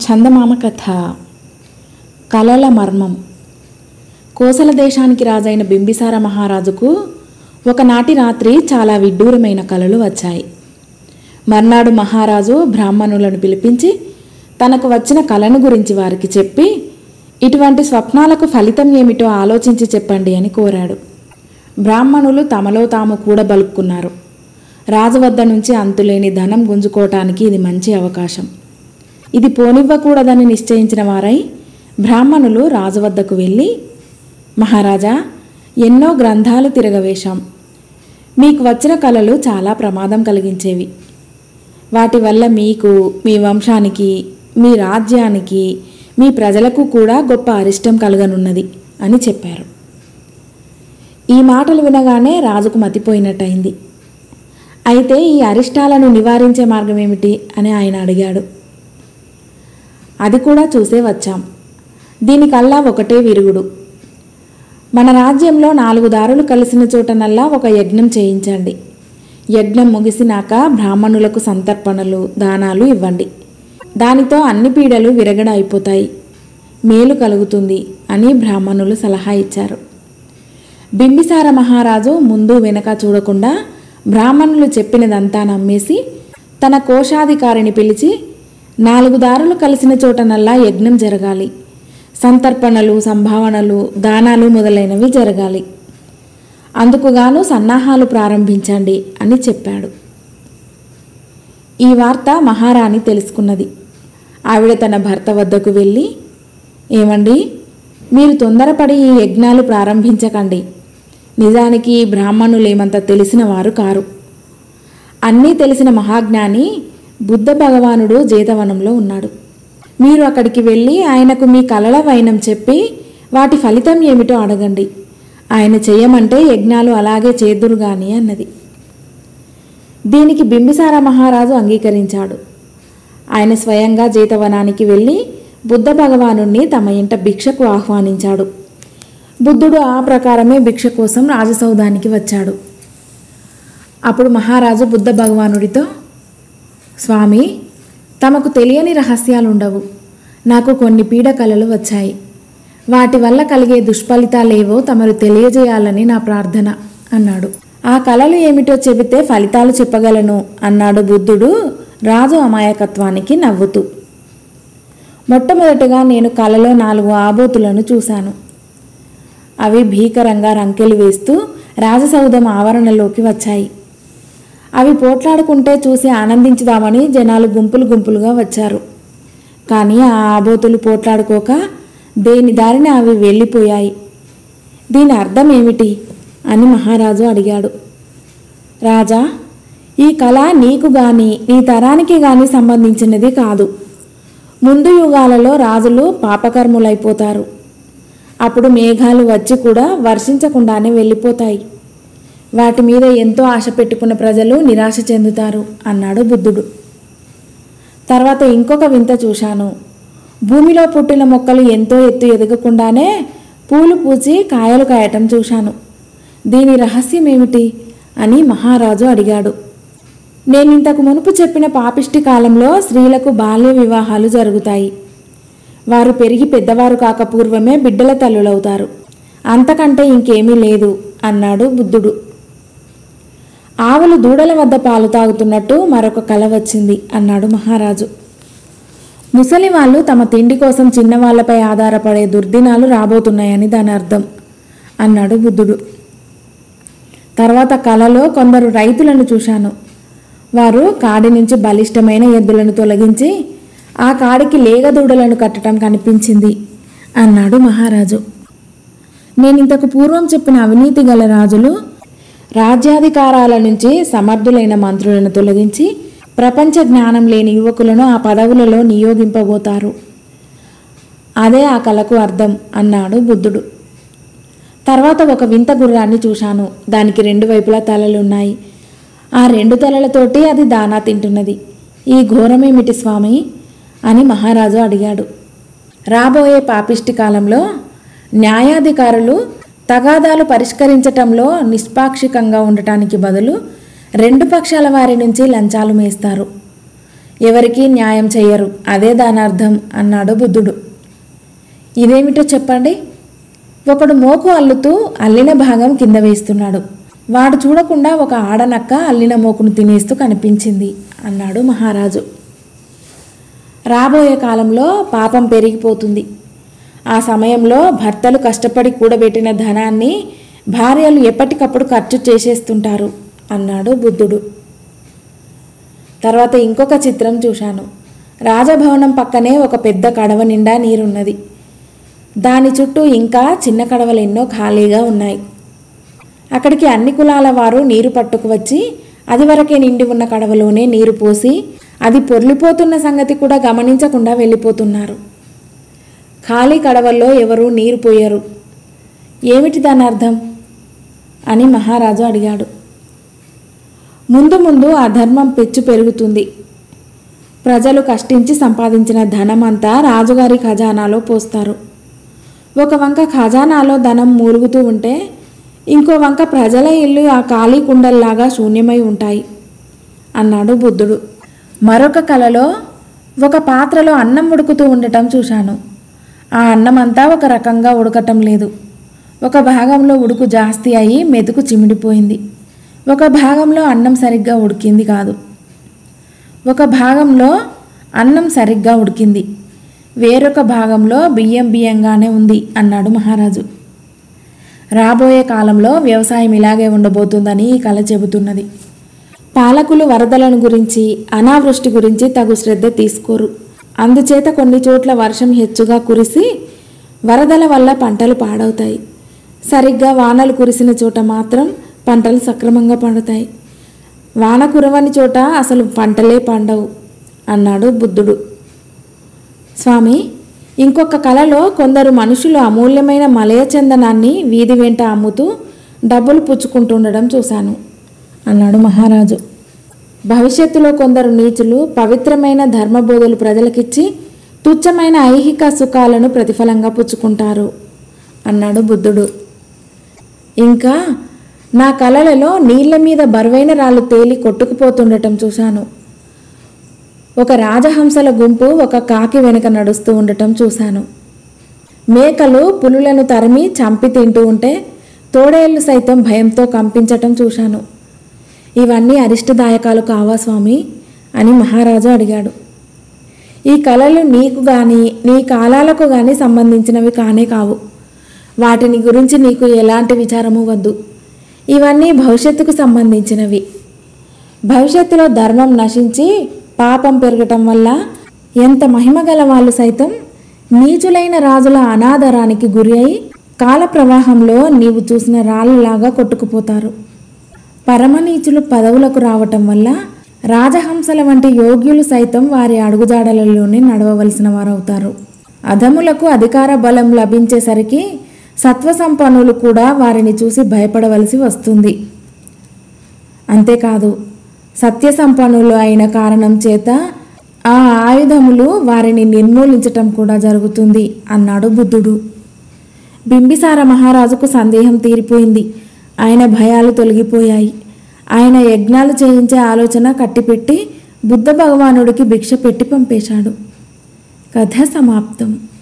చందమామ కథ కలల మర్మం కోసల దేశానికి రాజైన బింబిసార మహారాజుకు ఒకనాటి రాత్రి చాలా విడ్డూరమైన కలలు వచ్చాయి మర్నాడు మహారాజు బ్రాహ్మణులను పిలిపించి తనకు వచ్చిన కలను గురించి వారికి చెప్పి ఇటువంటి స్వప్నాలకు ఫలితం ఏమిటో ఆలోచించి చెప్పండి అని కోరాడు బ్రాహ్మణులు తమలో తాము కూడబలుక్కున్నారు రాజు వద్ద నుంచి అంతులేని ధనం గుంజుకోవటానికి ఇది మంచి అవకాశం ఇది పోనివ్వకూడదని నిశ్చయించిన వారై బ్రాహ్మణులు రాజు వద్దకు వెళ్ళి మహారాజా ఎన్నో గ్రంథాలు తిరగవేశాం మీకు వచ్చిన కళలు చాలా ప్రమాదం కలిగించేవి వాటి వల్ల మీకు మీ వంశానికి మీ రాజ్యానికి మీ ప్రజలకు కూడా గొప్ప అరిష్టం కలగనున్నది అని చెప్పారు ఈ మాటలు వినగానే రాజుకు మతిపోయినట్టయింది అయితే ఈ అరిష్టాలను నివారించే మార్గం ఏమిటి అని ఆయన అడిగాడు అది కూడా చూసే వచ్చాం దీనికల్లా ఒకటే విరుగుడు మన రాజ్యంలో నాలుగు దారులు కలిసిన చోటనల్లా ఒక యజ్ఞం చేయించండి యజ్ఞం ముగిసినాక బ్రాహ్మణులకు సంతర్పణలు దానాలు ఇవ్వండి దానితో అన్ని పీడలు విరగడ అయిపోతాయి మేలు కలుగుతుంది అని బ్రాహ్మణులు సలహా ఇచ్చారు బింబిసార మహారాజు ముందు వెనక చూడకుండా బ్రాహ్మణులు చెప్పినదంతా నమ్మేసి తన కోశాధికారిని పిలిచి నాలుగు దారులు కలిసిన చోటనల్లా యజ్ఞం జరగాలి సంతర్పణలు సంభావనలు దానాలు మొదలైనవి జరగాలి అందుకుగాను సన్నాహాలు ప్రారంభించండి అని చెప్పాడు ఈ వార్త మహారాణి తెలుసుకున్నది ఆవిడ తన భర్త వద్దకు వెళ్ళి ఏమండి మీరు తొందరపడి ఈ యజ్ఞాలు ప్రారంభించకండి నిజానికి ఈ బ్రాహ్మణులేమంత తెలిసిన వారు కారు అన్నీ తెలిసిన మహాజ్ఞాని బుద్ధ భగవానుడు జేతవనంలో ఉన్నాడు మీరు అక్కడికి వెళ్ళి ఆయనకు మీ కలల వైనం చెప్పి వాటి ఫలితం ఏమిటో అడగండి ఆయన చేయమంటే యజ్ఞాలు అలాగే చేదురు గాని అన్నది దీనికి బింబిసార మహారాజు అంగీకరించాడు ఆయన స్వయంగా జేతవనానికి వెళ్ళి బుద్ధ భగవానుణ్ణి తమ ఇంట భిక్షకు ఆహ్వానించాడు బుద్ధుడు ఆ ప్రకారమే భిక్ష కోసం రాజసౌధానికి వచ్చాడు అప్పుడు మహారాజు బుద్ధ భగవానుడితో స్వామి తమకు తెలియని రహస్యాలుండవు నాకు కొన్ని పీడ కలలు వచ్చాయి వాటి వల్ల కలిగే దుష్ఫలితాలేవో తమరు తెలియజేయాలని నా ప్రార్థన అన్నాడు ఆ కళలు ఏమిటో చెబితే ఫలితాలు చెప్పగలను అన్నాడు బుద్ధుడు రాజు అమాయకత్వానికి నవ్వుతూ మొట్టమొదటగా నేను కలలో నాలుగు ఆబోతులను చూశాను అవి భీకరంగా రంకెలు వేస్తూ రాజసౌధం ఆవరణలోకి వచ్చాయి అవి పోట్లాడుకుంటే చూసి ఆనందించుదామని జనాలు గుంపులు గుంపులుగా వచ్చారు కానీ ఆ ఆబోతులు పోట్లాడుకోక దేని దారిన అవి వెళ్ళిపోయాయి దీని అర్థం ఏమిటి అని మహారాజు అడిగాడు రాజా ఈ కళ నీకు గాని నీ తరానికి గాని సంబంధించినది కాదు ముందు యుగాలలో రాజులు పాపకర్ములైపోతారు అప్పుడు మేఘాలు వచ్చి కూడా వర్షించకుండానే వెళ్ళిపోతాయి వాటి మీద ఎంతో ఆశ పెట్టుకున్న ప్రజలు నిరాశ చెందుతారు అన్నాడు బుద్ధుడు తర్వాత ఇంకొక వింత చూశాను భూమిలో పుట్టిన మొక్కలు ఎంతో ఎత్తు ఎదగకుండానే పూలు పూచి కాయలు కాయటం చూశాను దీని రహస్యం ఏమిటి అని మహారాజు అడిగాడు నేను ఇంతకు మునుపు చెప్పిన పాపిష్టి కాలంలో స్త్రీలకు బాల్య వివాహాలు జరుగుతాయి వారు పెరిగి పెద్దవారు కాక పూర్వమే బిడ్డల తల్లులవుతారు అంతకంటే ఇంకేమీ లేదు అన్నాడు బుద్ధుడు ఆవులు దూడల వద్ద పాలు తాగుతున్నట్టు మరొక కల వచ్చింది అన్నాడు మహారాజు ముసలి వాళ్ళు తమ తిండి కోసం చిన్నవాళ్లపై ఆధారపడే దుర్దినాలు రాబోతున్నాయని దాని అర్థం అన్నాడు బుద్ధుడు తర్వాత కలలో కొందరు రైతులను చూశాను వారు కాడి నుంచి బలిష్టమైన ఎద్దులను తొలగించి ఆ కాడికి లేగ దూడలను కట్టడం కనిపించింది అన్నాడు మహారాజు నేను ఇంతకు పూర్వం చెప్పిన అవినీతి గల రాజులు రాజ్యాధికారాల నుంచి సమర్థులైన మంత్రులను తొలగించి ప్రపంచ జ్ఞానం లేని యువకులను ఆ పదవులలో నియోగింపబోతారు అదే ఆ కళకు అర్థం అన్నాడు బుద్ధుడు తర్వాత ఒక వింత గుర్రాన్ని చూశాను దానికి రెండు వైపులా తలలున్నాయి ఆ రెండు తలలతోటి అది దానా తింటున్నది ఈ ఘోరమేమిటి స్వామి అని మహారాజు అడిగాడు రాబోయే పాపిష్టి కాలంలో న్యాయాధికారులు తగాదాలు పరిష్కరించటంలో నిష్పాక్షికంగా ఉండటానికి బదులు రెండు పక్షాల వారి నుంచి లంచాలు మేస్తారు ఎవరికీ న్యాయం చెయ్యరు అదే దాని అర్థం అన్నాడు బుద్ధుడు ఇదేమిటో చెప్పండి ఒకడు మోకు అల్లుతూ అల్లిన భాగం కింద వేస్తున్నాడు వాడు చూడకుండా ఒక ఆడనక్క అల్లిన మోకును తినేస్తూ కనిపించింది అన్నాడు మహారాజు రాబోయే కాలంలో పాపం పెరిగిపోతుంది ఆ సమయంలో భర్తలు కష్టపడి కూడబెట్టిన ధనాన్ని భార్యలు ఎప్పటికప్పుడు ఖర్చు చేసేస్తుంటారు అన్నాడు బుద్ధుడు తర్వాత ఇంకొక చిత్రం చూశాను రాజభవనం పక్కనే ఒక పెద్ద కడవ నిండా నీరున్నది దాని చుట్టూ ఇంకా చిన్న కడవలు ఎన్నో ఖాళీగా ఉన్నాయి అక్కడికి అన్ని కులాల వారు నీరు పట్టుకు వచ్చి అది వరకే నిండి ఉన్న కడవలోనే నీరు పోసి అది పొర్లిపోతున్న సంగతి కూడా గమనించకుండా వెళ్ళిపోతున్నారు ఖాళీ కడవల్లో ఎవరూ నీరు పోయరు ఏమిటి దాని అర్థం అని మహారాజు అడిగాడు ముందు ముందు ఆ ధర్మం పెచ్చు పెరుగుతుంది ప్రజలు కష్టించి సంపాదించిన ధనమంతా రాజుగారి ఖజానాలో పోస్తారు ఒక వంక ఖజానాలో ధనం మూలుగుతూ ఉంటే ఇంకో వంక ప్రజల ఇల్లు ఆ ఖాళీ కుండల్లాగా శూన్యమై ఉంటాయి అన్నాడు బుద్ధుడు మరొక కలలో ఒక పాత్రలో అన్నం ఉడుకుతూ ఉండటం చూశాను ఆ అన్నమంతా ఒక రకంగా ఉడకటం లేదు ఒక భాగంలో ఉడుకు జాస్తి అయి మెతుకు చిమిడిపోయింది ఒక భాగంలో అన్నం సరిగ్గా ఉడికింది కాదు ఒక భాగంలో అన్నం సరిగ్గా ఉడికింది వేరొక భాగంలో బియ్యం బియ్యంగానే ఉంది అన్నాడు మహారాజు రాబోయే కాలంలో వ్యవసాయం ఇలాగే ఉండబోతుందని ఈ కళ చెబుతున్నది పాలకులు వరదలను గురించి అనావృష్టి గురించి తగు శ్రద్ధ తీసుకోరు అందుచేత కొన్ని చోట్ల వర్షం హెచ్చుగా కురిసి వరదల వల్ల పంటలు పాడవుతాయి సరిగ్గా వానలు కురిసిన చోట మాత్రం పంటలు సక్రమంగా పండుతాయి వాన కురవని చోట అసలు పంటలే పండవు అన్నాడు బుద్ధుడు స్వామి ఇంకొక కలలో కొందరు మనుషులు అమూల్యమైన మలయ చందనాన్ని వీధి వెంట అమ్ముతూ డబ్బులు పుచ్చుకుంటుండడం చూశాను అన్నాడు మహారాజు భవిష్యత్తులో కొందరు నీచులు పవిత్రమైన ధర్మబోధులు ప్రజలకిచ్చి తుచ్చమైన ఐహిక సుఖాలను ప్రతిఫలంగా పుచ్చుకుంటారు అన్నాడు బుద్ధుడు ఇంకా నా కలలలో నీళ్ల మీద బరువైన రాళ్ళు తేలి కొట్టుకుపోతుండటం చూశాను ఒక రాజహంసల గుంపు ఒక కాకి వెనుక నడుస్తూ ఉండటం చూశాను మేకలు పులులను తరిమి చంపి తింటూ ఉంటే తోడేళ్లు సైతం భయంతో కంపించటం చూశాను ఇవన్నీ అరిష్టదాయకాలు కావా స్వామి అని మహారాజు అడిగాడు ఈ కళలు నీకు గాని నీ కాలాలకు గాని సంబంధించినవి కానే కావు వాటిని గురించి నీకు ఎలాంటి విచారము వద్దు ఇవన్నీ భవిష్యత్తుకు సంబంధించినవి భవిష్యత్తులో ధర్మం నశించి పాపం పెరగటం వల్ల ఎంత మహిమగల వాళ్ళు సైతం నీచులైన రాజుల అనాదరానికి గురి అయి కాల ప్రవాహంలో నీవు చూసిన రాళ్ళలాగా కొట్టుకుపోతారు పరమనీచులు పదవులకు రావటం వల్ల రాజహంసల వంటి యోగ్యులు సైతం వారి అడుగుజాడలలోనే నడవవలసిన వారవుతారు అధములకు అధికార బలం లభించేసరికి సత్వసంపన్నులు కూడా వారిని చూసి భయపడవలసి వస్తుంది అంతేకాదు సత్యసంపన్నులు అయిన కారణం చేత ఆ ఆయుధములు వారిని నిర్మూలించటం కూడా జరుగుతుంది అన్నాడు బుద్ధుడు బింబిసార మహారాజుకు సందేహం తీరిపోయింది ఆయన భయాలు తొలగిపోయాయి ఆయన యజ్ఞాలు చేయించే ఆలోచన కట్టిపెట్టి బుద్ధ భగవానుడికి భిక్ష పెట్టి పంపేశాడు కథ సమాప్తం